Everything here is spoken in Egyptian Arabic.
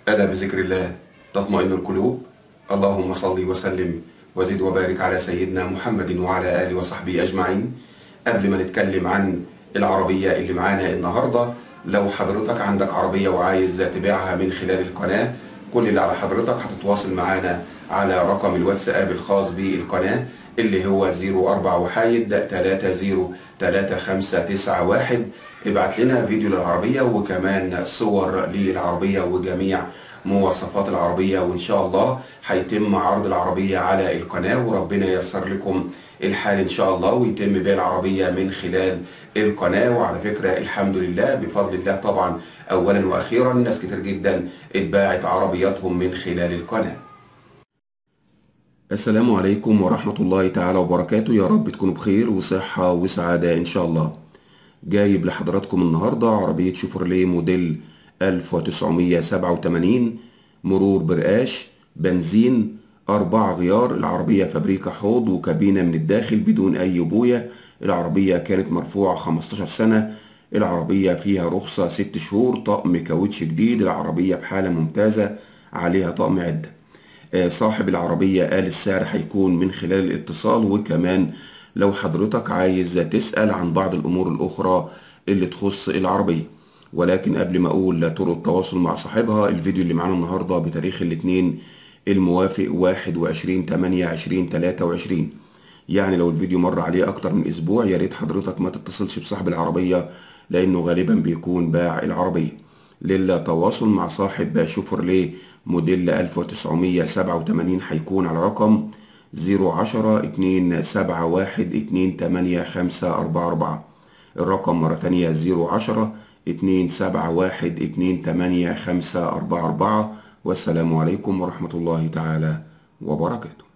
ألا بذكر الله تطمئن القلوب اللهم صل وسلم وزد وبارك على سيدنا محمد وعلى آله وصحبه أجمعين قبل ما نتكلم عن العربية اللي معانا النهاردة لو حضرتك عندك عربية وعايز تبيعها من خلال القناة كل اللي على حضرتك هتتواصل معانا على رقم الواتساب الخاص بالقناة اللي هو 04 وحايد 303591 ابعت لنا فيديو للعربية وكمان صور للعربية وجميع مواصفات العربية وإن شاء الله هيتم عرض العربية على القناة وربنا ييسر لكم الحال إن شاء الله ويتم بيع العربية من خلال القناة وعلى فكرة الحمد لله بفضل الله طبعا أولا وأخيرا ناس كتير جدا اتباعت عربياتهم من خلال القناة السلام عليكم ورحمة الله تعالى وبركاته يا رب تكونوا بخير وصحة وسعادة إن شاء الله جايب لحضراتكم النهاردة عربية شيفروليه موديل 1987 مرور برقاش بنزين أربع غيار العربية فابريكا حوض وكابينة من الداخل بدون أي بوية العربية كانت مرفوعة 15 سنة العربية فيها رخصة 6 شهور طقم كاوتش جديد العربية بحالة ممتازة عليها طقم عدة صاحب العربية قال السعر هيكون من خلال الاتصال وكمان لو حضرتك عايز تسأل عن بعض الأمور الأخرى اللي تخص العربية ولكن قبل ما أقول طرق التواصل مع صاحبها الفيديو اللي معانا النهاردة بتاريخ الاثنين الموافق 21 8 20 23 يعني لو الفيديو مر عليه أكتر من أسبوع يا ريت حضرتك ما تتصلش بصاحب العربية لأنه غالبا بيكون باع العربية للتواصل مع صاحب شوفرليه موديل 1987 هيكون على رقم 010 271 28544 الرقم مرة تانية 010 271 28544 والسلام عليكم ورحمة الله تعالى وبركاته